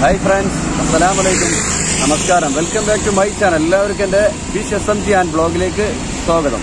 hi friends അസ്സലാമു അലൈക്കും നമസ്കാരം welcome back to my channel എല്ലാവർക്കും എൻ്റെ fish S M G and ബ്ലോഗിലേക്ക് സ്വാഗതം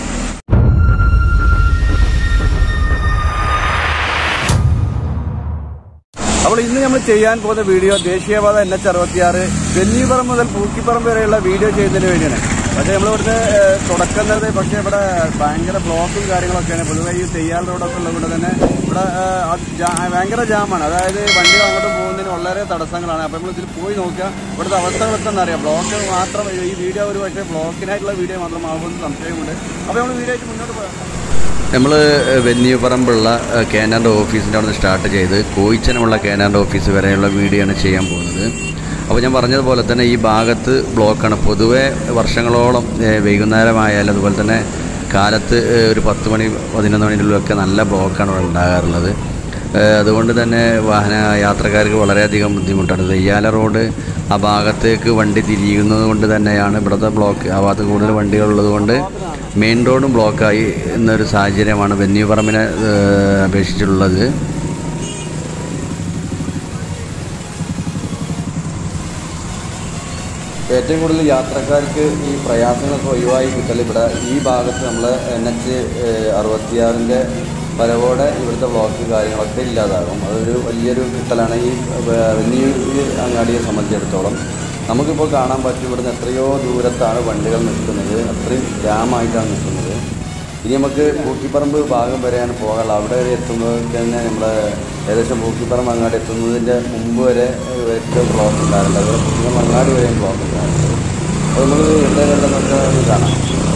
അപ്പോൾ ഇന്ന് നമ്മൾ ചെയ്യാൻ പോകുന്ന വീഡിയോ ദേശീയപാത എൻ എച്ച് അറുപത്തിയാറ് വെന്നിപ്പുറം മുതൽ പൂക്കിപ്പുറം വരെയുള്ള വീഡിയോ ചെയ്യുന്നതിന് വേണ്ടിയാണ് പക്ഷേ നമ്മൾ ഇവിടുന്ന് ഏഹ്, തുടക്കം തന്നെ പക്ഷേ ഇവിടെ ഭയങ്കര ബ്ലോക്കും കാര്യങ്ങളൊക്കെയാണ് പൊതുവെ ഈ തെയ്യാൽ റോഡൊക്കെ ഉള്ളതുകൊണ്ട് തന്നെ ഇവിടെ ഏഹ്, അത് ജാ- ഭയങ്കര ജാമാണ് അതായത് വണ്ടികൾ അങ്ങോട്ട് പോകുന്നതിന് വളരെ തടസ്സങ്ങളാണ് അപ്പോൾ നമ്മൾ ഇതിൽ പോയി നോക്കുക ഇവിടുത്തെ അവസ്ഥകളൊക്കെ എന്താ അറിയാം ബ്ലോക്ക് മാത്രം ഈ വീഡിയോ ഒരു പക്ഷേ ബ്ലോക്കിനായിട്ടുള്ള വീഡിയോ മാത്രമാകുമെന്ന് സംശയമുണ്ട് അപ്പോൾ നമ്മൾ വീഡിയോ ആയിട്ട് മുന്നോട്ട് പോകാം നമ്മൾ വെന്നിയപ്പറമ്പുള്ള കേനാൻ്റെ ഓഫീസിൻ്റെ അവിടെ നിന്ന് സ്റ്റാർട്ട് ചെയ്ത് കോയിച്ചനമുള്ള കേനാൻ്റെ ഓഫീസ് വരെയുള്ള വീഡിയോ ആണ് ചെയ്യാൻ പോകുന്നത് അപ്പോൾ ഞാൻ പറഞ്ഞതുപോലെ തന്നെ ഈ ഭാഗത്ത് ബ്ലോക്കാണ് പൊതുവെ വർഷങ്ങളോളം ഏഹ്, വൈകുന്നേരമായാലും അതുപോലെ തന്നെ കാലത്ത് ഏഹ്, ഒരു പത്ത് മണി പതിനൊന്ന് മണിയിലൊക്കെ നല്ല ബ്ലോക്കാണ് ഇവിടെ ഉണ്ടാകാറുള്ളത് ഏഹ്, അതുകൊണ്ട് തന്നെ വാഹന യാത്രക്കാർക്ക് വളരെയധികം ബുദ്ധിമുട്ടാണ് തെയ്യാല റോഡ് ആ ഭാഗത്തേക്ക് വണ്ടി തിരിയുന്നത് കൊണ്ട് തന്നെയാണ് ഇവിടുത്തെ ബ്ലോക്ക് ആ ഭാഗത്ത് കൂടുതൽ വണ്ടികളുള്ളത് കൊണ്ട് മെയിൻ റോഡും ബ്ലോക്കായി എന്നൊരു സാഹചര്യമാണ് വെന്നിപ്പറമ്പിനെ ഏഹ്, അപേക്ഷിച്ചുള്ളത് ഏറ്റവും കൂടുതൽ യാത്രക്കാർക്ക് ഈ പ്രയാസങ്ങളൊക്കെ ഒഴിവായി കിട്ടൽ ഇവിടെ ഈ ഭാഗത്ത് നമ്മൾ എൻ എച്ച് അറുപത്തിയാറിൻ്റെ വരവോടെ ഇവിടുത്തെ ബ്ലോക്ക് കാര്യങ്ങളൊക്കെ ഇല്ലാതാകും അതൊരു വലിയൊരു കിട്ടലാണ് ഈ വെന്നിയൂർ അങ്ങാടിയെ സംബന്ധിച്ചിടത്തോളം നമുക്കിപ്പോൾ കാണാൻ പറ്റും ഇവിടുന്ന് എത്രയോ ദൂരത്താണ് വണ്ടികൾ നിൽക്കുന്നത് അത്രയും ജാമായിട്ടാണ് നിൽക്കുന്നത് ഇനി നമുക്ക് പൂക്കിപ്പറമ്പ് ഭാഗം വരെയാണ് പോകാനുള്ളത് അവിടെ വരെ എത്തുമ്പോൾ തന്നെ നമ്മൾ ഏകദേശം പൂക്കിപ്പറമ്പ് അങ്ങാടി എത്തുന്നതിൻ്റെ മുമ്പ് വരെ ഏറ്റവും ബ്ലോക്ക് ഉണ്ടായിരുന്നു അതുപോലെ പൂക്കിപ്പറമ്പ് അങ്ങാടി വരെയും ബ്ലോക്ക് ഉണ്ടായിരുന്നു അപ്പോൾ നമ്മൾ എവിടെയുണ്ടെന്നൊക്കെ ഒന്ന് കാണാം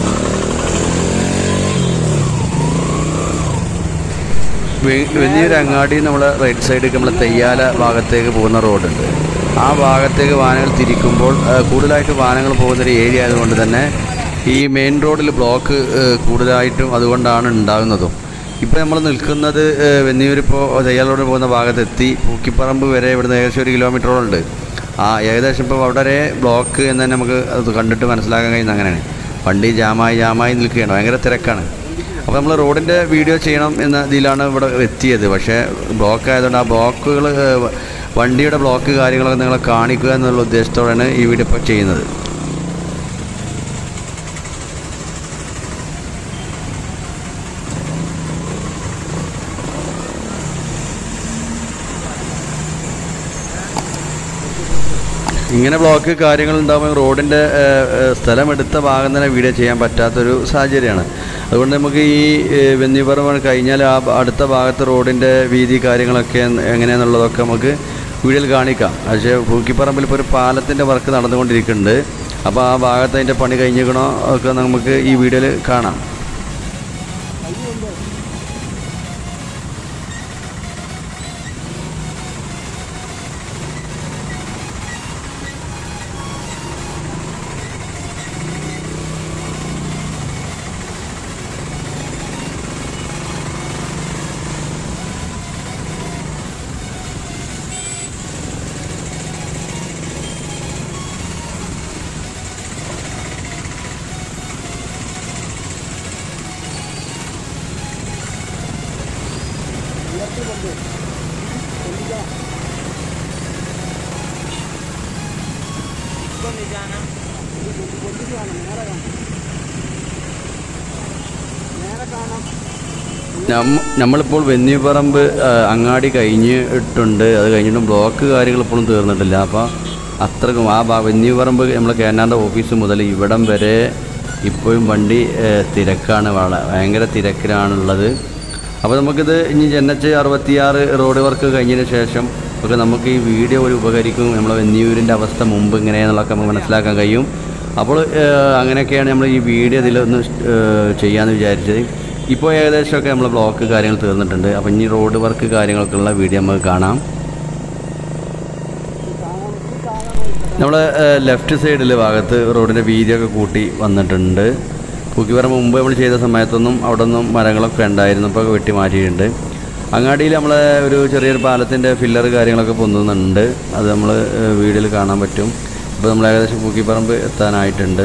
വെ- വലിയൊരു അങ്ങാടി നമ്മൾ റൈറ്റ് സൈഡിൽ നമ്മൾ തെയ്യാല ഭാഗത്തേക്ക് പോകുന്ന റോഡുണ്ട് ആ ഭാഗത്തേക്ക് വാഹനങ്ങൾ തിരിക്കുമ്പോൾ ആ, കൂടുതലായിട്ട് വാഹനങ്ങൾ പോകുന്നൊരു ഏരിയ ആയതുകൊണ്ട് തന്നെ ഈ മെയിൻ റോഡിൽ ബ്ലോക്ക് ആ, കൂടുതലായിട്ടും അതുകൊണ്ടാണ് ഉണ്ടാകുന്നതും ഇപ്പോൾ നമ്മൾ നിൽക്കുന്നത് വെന്നിയൂരിപ്പോൾ തെയ്യാല റോഡിൽ പോകുന്ന ഭാഗത്തെത്തി പൂക്കിപ്പറമ്പ് വരെ ഇവിടുന്ന് ഏകദേശം ഒരു കിലോമീറ്ററോളം ഉണ്ട് ആ ഏകദേശം ഇപ്പോൾ അവിടെ ബ്ലോക്ക് എന്ന് തന്നെ നമുക്ക് അത് കണ്ടിട്ട് മനസ്സിലാക്കാൻ കഴിയുന്ന അങ്ങനെയാണ് വണ്ടി ജാമായി ജാമായി നിൽക്കുകയാണ് ഭയങ്കര തിരക്കാണ് അപ്പോൾ നമ്മൾ റോഡിൻ്റെ വീഡിയോ ചെയ്യണം എന്ന ഇതിലാണ് ഇവിടെ എത്തിയത് പക്ഷേ ബ്ലോക്ക് ആയതുകൊണ്ട് ആ ബ്ലോക്കുകൾ വണ്ടിയുടെ ബ്ലോക്ക് കാര്യങ്ങളൊക്കെ നിങ്ങളെ കാണിക്കുക എന്നുള്ള ഉദ്ദേശത്തോടെയാണ് ഈ വീഡിയോ ഇപ്പോൾ ചെയ്യുന്നത് ഇങ്ങനെ ബ്ലോക്ക് കാര്യങ്ങൾ ഉണ്ടാകുമ്പോൾ റോഡിൻ്റെ സ്ഥലമെടുത്ത ഭാഗം തന്നെ വീഡിയോ ചെയ്യാൻ പറ്റാത്തൊരു സാഹചര്യമാണ് അതുകൊണ്ട് നമുക്ക് ഈ വെന്നിപ്പറമ്പ് കഴിഞ്ഞാൽ ആ ഭ- അടുത്ത ഭാഗത്ത് റോഡിൻ്റെ വീതി കാര്യങ്ങളൊക്കെ എന്ന് എങ്ങനെയാണെന്നുള്ളതൊക്കെ നമുക്ക് വീഡിയോയിൽ കാണിക്കാം പക്ഷേ പൂക്കിപ്പറമ്പിൽ ഇപ്പോൾ ഒരു പാലത്തിൻ്റെ വർക്ക് നടന്നുകൊണ്ടിരിക്കുന്നുണ്ട് അപ്പോൾ ആ ഭാഗത്ത് അതിൻ്റെ പണി കഴിഞ്ഞിക്കണോ ഒക്കെ നമുക്ക് ഈ വീഡിയോയിൽ കാണാം നമ്മ- നമ്മളിപ്പോൾ വെന്നിപ്പറമ്പ് ആ, അങ്ങാടി കഴിഞ്ഞിട്ടുണ്ട് അത് കഴിഞ്ഞിട്ടും ബ്ലോക്ക് കാര്യങ്ങൾ ഇപ്പോഴും തീർന്നിട്ടില്ല അപ്പോൾ അത്രക്കും ആ ഭാ- വെന്നിപ്പറമ്പ് നമ്മളെ കേനാൻ്റെ ഓഫീസ് മുതൽ ഇവിടം വരെ ഇപ്പോഴും വണ്ടി ഏ, തിരക്കാണ് വള- ഭയങ്കര തിരക്കിലാണുള്ളത് അപ്പോൾ നമുക്കിത് ഇനി എൻ എച്ച് അറുപത്തിയാറ് റോഡ് വർക്ക് കഴിഞ്ഞതിന് ശേഷം ഒക്കെ നമുക്ക് ഈ വീഡിയോ ഒരു ഉപകരിക്കും നമ്മളെ വെന്നിയൂരിൻ്റെ അവസ്ഥ മുമ്പ് ഇങ്ങനെയാണെന്നുള്ളതൊക്കെ നമുക്ക് മനസ്സിലാക്കാൻ കഴിയും അപ്പോൾ ഏ, അങ്ങനെയൊക്കെയാണ് നമ്മൾ ഈ വീഡിയോ ഇതിലൊന്ന് ഏ, ചെയ്യാമെന്ന് വിചാരിച്ചത് ഇപ്പോൾ ഏകദേശമൊക്കെ നമ്മൾ ബ്ലോക്ക് കാര്യങ്ങൾ തീർന്നിട്ടുണ്ട് അപ്പോൾ ഇനി റോഡ് വർക്ക് കാര്യങ്ങളൊക്കെ ഉള്ള വീഡിയോ നമുക്ക് കാണാം നമ്മൾ ലെഫ്റ്റ് സൈഡിൽ ഭാഗത്ത് റോഡിൻ്റെ വീതിയൊക്കെ കൂട്ടി വന്നിട്ടുണ്ട് പൂക്കിപ്പറമ്പ് മുമ്പ് നമ്മൾ ചെയ്ത സമയത്തൊന്നും അവിടെ നിന്നും മരങ്ങളൊക്കെ ഉണ്ടായിരുന്നു ഇപ്പോൾ വെട്ടി മാറ്റിയിട്ടുണ്ട് അങ്ങാടിയിൽ നമ്മൾ ഒരു ചെറിയൊരു പാലത്തിൻ്റെ ഫില്ലർ കാര്യങ്ങളൊക്കെ പൊന്തുന്നുണ്ട് അത് നമ്മൾ വീഡിയോയിൽ കാണാൻ പറ്റും ഇപ്പോൾ നമ്മൾ ഏകദേശം പൂക്കിപ്പറമ്പ് എത്താനായിട്ടുണ്ട്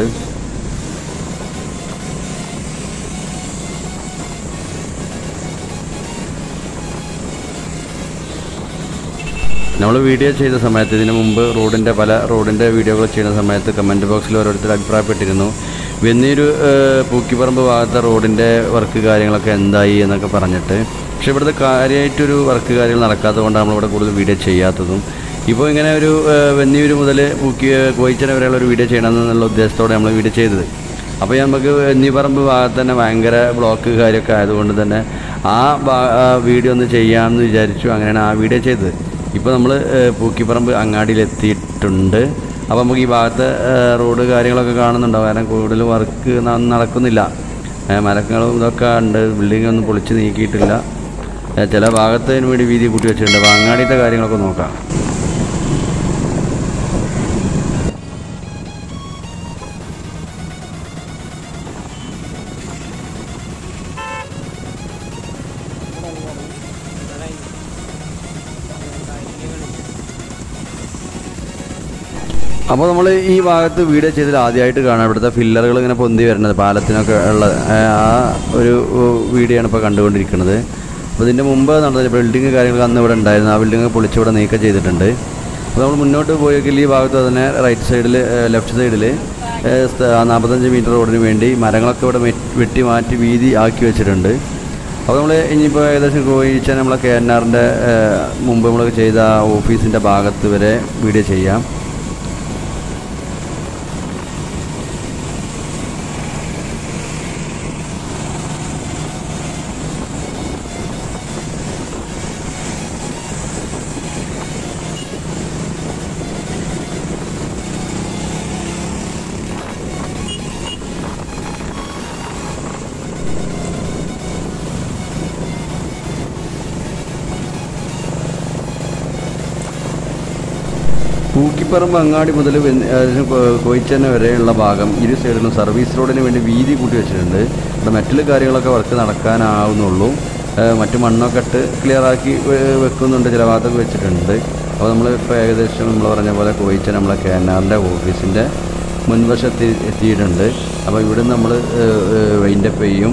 നമ്മൾ വീഡിയോ ചെയ്ത സമയത്ത് ഇതിനു മുമ്പ് റോഡിൻ്റെ പല റോഡിൻ്റെ വീഡിയോകൾ ചെയ്യുന്ന സമയത്ത് കമൻറ്റ് ബോക്സിൽ ഓരോരുത്തർ അഭിപ്രായപ്പെട്ടിരുന്നു വെന്നീര് ഏഹ്, പൂക്കിപ്പറമ്പ് ഭാഗത്തെ റോഡിൻ്റെ വർക്ക് കാര്യങ്ങളൊക്കെ എന്തായി എന്നൊക്കെ പറഞ്ഞിട്ട് പക്ഷേ ഇവിടുത്തെ കാര്യമായിട്ടൊരു വർക്ക് കാര്യങ്ങൾ നടക്കാത്തത് കൊണ്ടാണ് നമ്മളിവിടെ കൂടുതൽ വീഡിയോ ചെയ്യാത്തതും ഇപ്പോൾ ഇങ്ങനെ ഒരു ഏഹ്, വെന്നിയൂര് മുതൽ പൂക്കി കോയിച്ചന വരെയുള്ള ഒരു വീഡിയോ ചെയ്യണമെന്നുള്ള ഉദ്ദേശത്തോടെ നമ്മൾ വീഡിയോ ചെയ്തത് അപ്പോൾ നമുക്ക് വെന്നിപ്പറമ്പ് ഭാഗത്ത് തന്നെ ഭയങ്കര ബ്ലോക്ക് കാര്യമൊക്കെ ആയതുകൊണ്ട് തന്നെ ആ ഭാ- ആ വീഡിയോ ഒന്ന് ചെയ്യാമെന്ന് വിചാരിച്ചു അങ്ങനെയാണ് ആ വീഡിയോ ചെയ്തത് ഇപ്പോൾ നമ്മൾ പൂക്കിപ്പറമ്പ് അങ്ങാടിയിലെത്തിയിട്ടുണ്ട് അപ്പോൾ നമുക്ക് ഈ ഭാഗത്തെ ഏഹ്, റോഡ് കാര്യങ്ങളൊക്കെ കാണുന്നുണ്ടാവും കാരണം കൂടുതൽ വർക്ക് നടക്കുന്നില്ല ഏഹ്, മരങ്ങളും ഇതൊക്കെ ഉണ്ട് ബിൽഡിംഗ് ഒന്നും പൊളിച്ച് നീക്കിയിട്ടില്ല ഏഹ്, ചില ഭാഗത്തിന് വേണ്ടി വീതി കൂട്ടി വെച്ചിട്ടുണ്ട് അപ്പോൾ അങ്ങാടിത്തെ കാര്യങ്ങളൊക്കെ നോക്കാം അപ്പോൾ നമ്മൾ ഈ ഭാഗത്ത് വീഡിയോ ചെയ്തതിൽ ആദ്യമായിട്ട് കാണാം ഇവിടുത്തെ ഫില്ലറുകൾ ഇങ്ങനെ പൊന്തി വരുന്നത് പാലത്തിനൊക്കെ ഉള്ള ആ ആ ഒരു വീഡിയോ ആണ് ഇപ്പോൾ കണ്ടുകൊണ്ടിരിക്കുന്നത് അപ്പോൾ ഇതിൻ്റെ മുമ്പ് നടന്ന ബിൽഡിങ് കാര്യങ്ങളൊക്കെ അന്ന് ഇവിടെ ഉണ്ടായിരുന്നു ആ ബിൽഡിംഗ് പൊളിച്ച് ഇവിടെ നീക്കം ചെയ്തിട്ടുണ്ട് അപ്പോൾ നമ്മൾ മുന്നോട്ട് പോയെങ്കിൽ ഈ ഭാഗത്ത് തന്നെ റൈറ്റ് സൈഡിൽ ലെഫ്റ്റ് സൈഡിൽ നാൽപ്പത്തഞ്ച് മീറ്റർ റോഡിന് വേണ്ടി മരങ്ങളൊക്കെ ഇവിടെ മെ- വെട്ടി മാറ്റി വീതി ആക്കി വെച്ചിട്ടുണ്ട് അപ്പോൾ നമ്മൾ ഇനിയിപ്പോൾ ഏകദേശം കോയിച്ചാൽ നമ്മളെ കെ എൻ ആറിൻ്റെ മുമ്പ് നമ്മൾ ചെയ്ത ആ ഓഫീസിൻ്റെ ഭാഗത്ത് വരെ വീഡിയോ ചെയ്യാം പൂക്കിപ്പറമ്പ് അങ്ങാടി മുതൽ കോയിച്ചന വരെയുള്ള ഭാഗം ഇരു സൈഡിലും സർവീസ് റോഡിന് വേണ്ടി വീതി കൂട്ടി വെച്ചിട്ടുണ്ട് ഇവിടെ മെറ്റൽ കാര്യങ്ങളൊക്കെ വർക്ക് നടക്കാനാവുന്നുള്ളൂ ഏഹ് മറ്റു മണ്ണൊക്കെ ഇട്ട് ക്ലിയറാക്കി വെക്കുന്നുണ്ട് ചില ഭാഗത്തൊക്കെ വെച്ചിട്ടുണ്ട് അപ്പോൾ നമ്മൾ ഇപ്പോൾ ഏകദേശം നമ്മൾ പറഞ്ഞ പോലെ കോയിച്ചന നമ്മളെ കെ എൻ ആറിൻ്റെ ഓഫീസിൻ്റെ മുൻവശത്ത് എത്തിയിട്ടുണ്ട് അപ്പോൾ ഇവിടുന്ന് നമ്മൾ വൈൻഡപ്പ് ചെയ്യും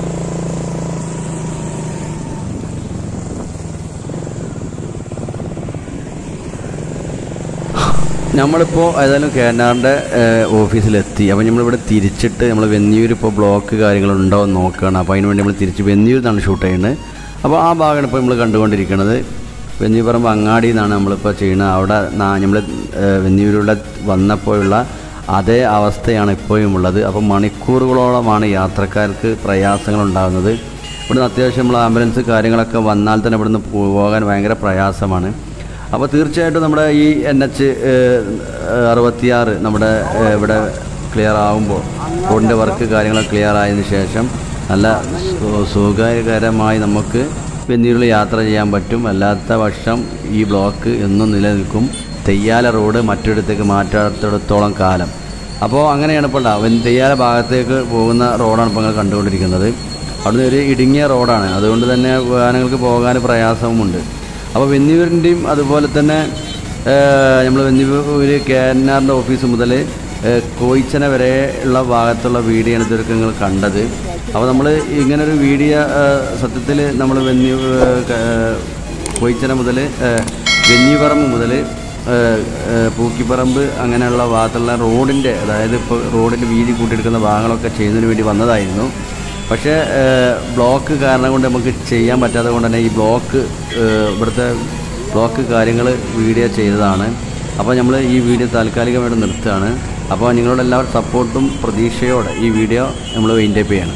നമ്മളിപ്പോൾ ഏതായാലും കെ എൻ ആറിൻ്റെ ഓഫീസിലെത്തി അപ്പോൾ നമ്മളിവിടെ തിരിച്ചിട്ട് നമ്മൾ വെന്നിയൂർ ഇപ്പോൾ ബ്ലോക്ക് കാര്യങ്ങളുണ്ടോ എന്ന് നോക്കുകയാണ് അപ്പോൾ അതിന് വേണ്ടി നമ്മൾ തിരിച്ച് വെന്നിയൂർ നിന്നാണ് ഷൂട്ട് ചെയ്യുന്നത് അപ്പോൾ ആ ഭാഗമാണ് ഇപ്പോൾ നമ്മൾ കണ്ടുകൊണ്ടിരിക്കുന്നത് വെന്നിയൂർ പറമ്പ് അങ്ങാടി നിന്നാണ് നമ്മളിപ്പോൾ ചെയ്യുന്നത് അവിടെ നമ്മൾ വെന്നിയൂരിലൂടെ വന്നപ്പോഴുള്ള അതേ അവസ്ഥയാണ് ഇപ്പോഴും ഉള്ളത് അപ്പോൾ മണിക്കൂറുകളോളമാണ് യാത്രക്കാർക്ക് പ്രയാസങ്ങൾ ഉണ്ടാകുന്നത് ഇവിടുന്ന് അത്യാവശ്യം നമ്മൾ ആംബുലൻസ് കാര്യങ്ങളൊക്കെ വന്നാൽ തന്നെ ഇവിടുന്ന് പോകാൻ ഭയങ്കര പ്രയാസമാണ് അപ്പോൾ തീർച്ചയായിട്ടും നമ്മുടെ ഈ എൻ എച്ച് അറുപത്തിയാറ് നമ്മുടെ ഏഹ്, ഇവിടെ ക്ലിയർ ആകുമ്പോൾ റോഡിൻ്റെ വർക്ക് കാര്യങ്ങളൊക്കെ ക്ലിയർ ആയതിനു ശേഷം നല്ല സു- സുഖകരമായി നമുക്ക് വെന്നീരിൽ യാത്ര ചെയ്യാൻ പറ്റും അല്ലാത്ത പക്ഷം ഈ ബ്ലോക്ക് എന്നും നിലനിൽക്കും തെയ്യാല റോഡ് മറ്റൊരിടത്തേക്ക് മാറ്റാത്തിടത്തോളം കാലം അപ്പോൾ അങ്ങനെയാണ് ഇപ്പോൾ ഉണ്ടാവുക തെയ്യാല ഭാഗത്തേക്ക് പോകുന്ന റോഡാണ് ഇപ്പോൾ നിങ്ങൾ കണ്ടുകൊണ്ടിരിക്കുന്നത് അവിടുന്ന് ഒരു ഇടുങ്ങിയ റോഡാണ് അതുകൊണ്ട് തന്നെ വാഹനങ്ങൾക്ക് പോകാൻ പ്രയാസവുമുണ്ട് അപ്പോൾ വെന്നിയൂരിൻ്റെയും അതുപോലെ തന്നെ നമ്മൾ വെന്നിയൂർ കെ എൻ ആറിൻ്റെ ഓഫീസ് മുതൽ കോയിച്ചന വരെ ഉള്ള ഭാഗത്തുള്ള വീഡിയോ ആണ് ഇതൊക്കെ നിങ്ങൾ കണ്ടത് അപ്പോൾ നമ്മൾ ഇങ്ങനൊരു വീഡിയോ സത്യത്തിൽ നമ്മൾ വെന്നിയൂർ കോയിച്ചന മുതൽ വെന്നിപ്പറമ്പ് മുതൽ പൂക്കിപ്പറമ്പ് അങ്ങനെയുള്ള ഭാഗത്തുള്ള റോഡിൻ്റെ അതായത് ഇപ്പോൾ റോഡിൻ്റെ വീതി കൂട്ടിയെടുക്കുന്ന ഭാഗങ്ങളൊക്കെ ചെയ്യുന്നതിന് വേണ്ടി വന്നതായിരുന്നു പക്ഷേ ഏഹ്, ബ്ലോക്ക് കാരണം കൊണ്ട് നമുക്ക് ചെയ്യാൻ പറ്റാത്തത് കൊണ്ട് തന്നെ ഈ ബ്ലോക്ക് ഏഹ്, ഇവിടുത്തെ ബ്ലോക്ക് കാര്യങ്ങൾ വീഡിയോ ചെയ്തതാണ് അപ്പോൾ നമ്മൾ ഈ വീഡിയോ താൽക്കാലികമായിട്ട് നിർത്തുകയാണ് അപ്പോൾ നിങ്ങളുടെ എല്ലാവരും സപ്പോർട്ടും പ്രതീക്ഷയോടെ ഈ വീഡിയോ നമ്മൾ വെയിൻറ്റപ്പ് ചെയ്യണം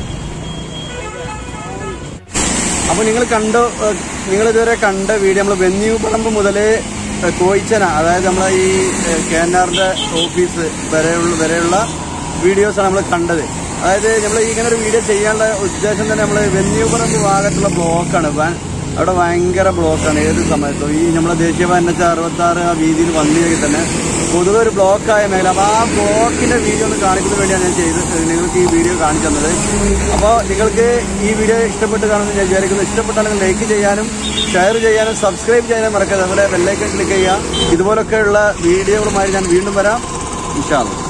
അപ്പോൾ നിങ്ങൾ കണ്ടു നിങ്ങൾ ഇതുവരെ കണ്ട വീഡിയോ നമ്മൾ വെന്നിയൂപ്പറമ്പ് മുതൽ കോയിച്ചന അതായത് നമ്മളെ ഈ കെ എൻ ആറിന്റെ ഓഫീസ് വരെയുള്ള വരെയുള്ള വീഡിയോസാണ് നമ്മൾ കണ്ടത് അതായത് നമ്മൾ ഇങ്ങനെ ഒരു വീഡിയോ ചെയ്യാനുള്ള ഉദ്ദേശം തന്നെ നമ്മൾ വെന്നിയൂപ്പറമ്പ് ഭാഗത്തുള്ള ബ്ലോക്കാണ് വ- അവിടെ ഭയങ്കര ബ്ലോക്കാണ് ഏത് സമയത്തും ഈ നമ്മളെ ദേശീയപാത എൻ എച്ച് അറുപത്തി ആറ് ആ വീതിയിൽ വന്നില്ലെങ്കിൽ തന്നെ പൊതുവെ ഒരു ബ്ലോക്കായ മേഖല അപ്പോൾ ആ ബ്ലോക്കിന്റെ വീഡിയോ ഒന്ന് കാണിക്കുന്നതിന് വേണ്ടിയാണ് ഞാൻ ചെയ്ത് നിങ്ങൾക്ക് ഈ വീഡിയോ കാണിച്ചു തന്നത് അപ്പോൾ നിങ്ങൾക്ക് ഈ വീഡിയോ ഇഷ്ടപ്പെട്ട് കാണുമെന്ന് ഞാൻ വിചാരിക്കുന്നു ഇഷ്ടപ്പെട്ടാണെങ്കിൽ ലൈക്ക് ചെയ്യാനും ഷെയർ ചെയ്യാനും സബ്സ്ക്രൈബ് ചെയ്യാനും മറക്കരുത് നമ്മുടെ ബെല്ലൈക്കൺ ക്ലിക്ക് ചെയ്യുക ഇതുപോലൊക്കെയുള്ള വീഡിയോകളുമായി ഞാൻ വീണ്ടും വരാം ഇൻഷാല്ല